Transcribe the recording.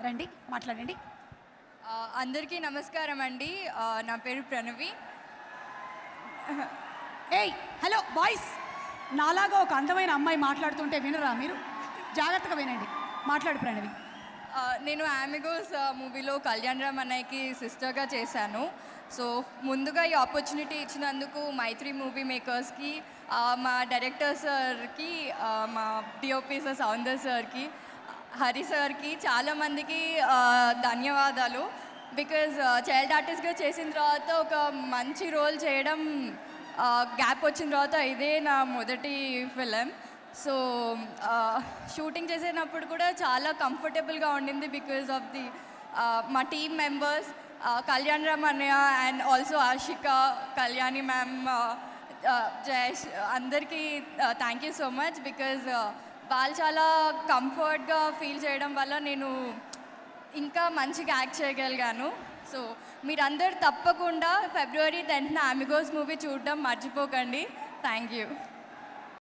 రండి మాట్లాడండి ఆ, అందరికీ నమస్కారం అండి ఆ, నా పేరు ప్రణవి ఏయ్ హలో బాయ్స్ నాలాగా ఒక అందమైన అమ్మాయి మాట్లాడుతుంటే వినరా మీరు జాగ్రత్తగా వినండి మాట్లాడు ప్రణవి ఆ, నేను ఆమిగోస్ మూవీలో కళ్యాణ్ రామ్ అన్నయ్యకి సిస్టర్గా చేశాను సో ముందుగా ఈ ఆపర్చునిటీ ఇచ్చినందుకు మైత్రి మూవీ మేకర్స్కి ఆ, మా డైరెక్టర్ సార్కి ఆ, మా డిఓపి సార్ సౌందర్ సార్కి హరి సార్కి చాలామందికి ఆ, ధన్యవాదాలు బికాజ్ చైల్డ్ ఆర్టిస్ట్గా చేసిన తర్వాత ఒక మంచి రోల్ చేయడం గ్యాప్ వచ్చిన తర్వాత ఇదే నా మొదటి ఫిలిం సో షూటింగ్ చేసేటప్పుడు కూడా చాలా కంఫర్టబుల్గా ఉండింది బికాజ్ ఆఫ్ ది మా టీమ్ మెంబర్స్ కళ్యాణ్ రామ్ అన్నయ్య and also Ashika Kalyani ma'am Jayesh అందరికీ thank you so much because వాళ్ళు చాలా కంఫర్ట్గా ఫీల్ చేయడం వల్ల నేను ఇంకా మంచిగా యాక్ట్ చేయగలిగాను సో మీరందరూ తప్పకుండా ఫిబ్రవరి టెన్త్న అమిగోస్ మూవీ చూడడం మర్చిపోకండి థ్యాంక్ యూ